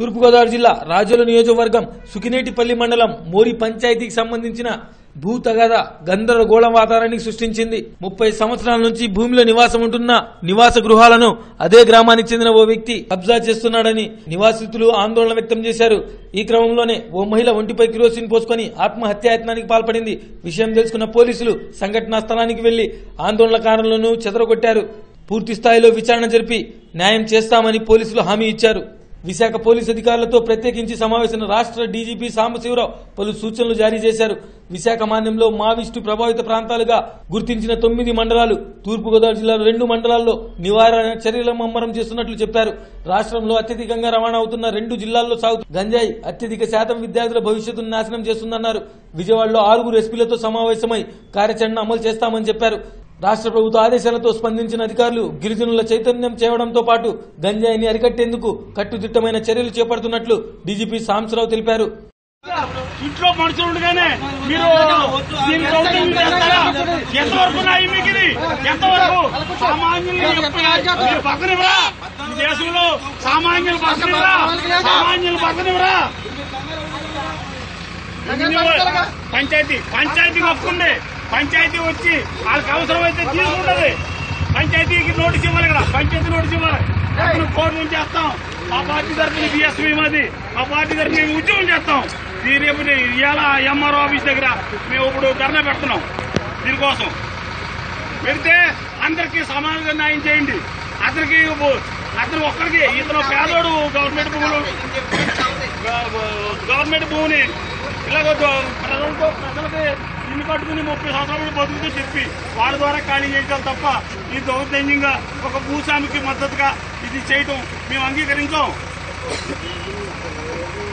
తూర్పుగోదావరి జిల్లా రాజోలు నియోజకవర్గం సుకినేటిపల్లి మండలం మోరి పంచాయతీకి సంబంధించిన భూ తగాద గందరగోళ వాతావరణానికి సృష్టించింది ముప్పై సంవత్సరాల నుంచి భూమిలో నివాసం ఉంటున్న నివాస గృహాలను అదే గ్రామానికి చెందిన ఓ వ్యక్తి కబ్జా చేస్తున్నాడని నివాసితులు ఆందోళన వ్యక్తం చేశారు ఈ క్రమంలోనే ఓ మహిళ ఒంటిపై కిరోసిన్ పోసుకొని ఆత్మహత్యాయత్నానికి పాల్పడింది విషయం తెలుసుకున్న పోలీసులు సంఘటనా స్థలానికి వెళ్లి ఆందోళనకారులను చెదరగొట్టారు పూర్తి స్థాయిలో విచారణ జరిపి న్యాయం చేస్తామని పోలీసులు హామీ ఇచ్చారు విశాఖ పోలీసు అధికారులతో ప్రత్యేకించి సమావేశం రాష్ట్ర డీజీపీ సాంబశివరావు పలు సూచనలు జారీ చేశారు విశాఖ మాన్యంలో మావిస్టు ప్రభావిత ప్రాంతాలుగా గుర్తించిన తొమ్మిది మండలాలు తూర్పుగోదావరి జిల్లాలో రెండు మండలాల్లో నివారణ చర్యల ముమ్మరం చేస్తున్నట్లు చెప్పారు రాష్ట్రంలో అత్యధికంగా రవాణా అవుతున్న రెండు జిల్లాల్లో సాగుతూ గంజాయి అత్యధిక శాతం విద్యార్థుల భవిష్యత్తును నాశనం చేస్తుందన్నారు విజయవాడలో ఆరుగురు ఎస్పీలతో సమావేశమై కార్యాచరణ అమలు చేస్తామని చెప్పారు రాష్ట్ర ప్రభుత్వ ఆదేశాలతో స్పందించిన అధికారులు గిరిజనుల చైతన్యం చేయడంతో పాటు గంజాయిని అరికట్టేందుకు కట్టుదిట్టమైన చర్యలు చేపడుతున్నట్లు డీజీపీ సాంబశివరావు తెలిపారు ఇంట్లో మనుషులు ఉండగానే మీరు దీన్ని దౌర్జన్యం చేస్తారా ఎంతవరకు న్యాయం మీకు ఇది ఎంతవరకు సామాన్యుల్ని ఎప్పుడు- మీరు పక్కనివ్వరా ఈ దేశంలో సామాన్యులు పక్కనివ్వరా సామాన్యులు పక్కనివ్వరా పంచాయతీ పంచాయతీ ఒప్పుకుంది పంచాయతీ వచ్చి వాళ్ళకి అవసరమైతే తీసుకుంటది పంచాయతీకి నోటీస్ ఇవ్వాలి కదా పంచాయతీ నోటీస్ ఇవ్వాలి అప్పుడు కోర్టు నుంచి చేస్తాం మా పార్టీ తరఫున బిఎస్పీ మాది మా పార్టీ తరఫున మేము ఉద్యోగం చేస్తాం ఈ రేపు ఇవాళ ఎంఆర్ఓ ఆఫీస్ దగ్గర మేము ఇప్పుడు ధర్నా పెడుతున్నాం దీనికోసం పెడితే అందరికీ సమానంగా న్యాయం చేయండి అతనికి అతను ఒక్కరికి ఇతను పేదోడు గవర్నమెంట్ భూములు గవర్నమెంట్ భూమిని ఇలాగ ప్రజలతో ప్రజలకి ఇల్లు కట్టుకుని ముప్పై సంవత్సరాలు బతుకుతూ చెప్పి వాళ్ళ ద్వారా ఖాళీ చేయాలి తప్ప ఈ దౌర్జన్యంగా ఒక భూస్వామికి మద్దతుగా ఇది చేయటం మేము అంగీకరించాం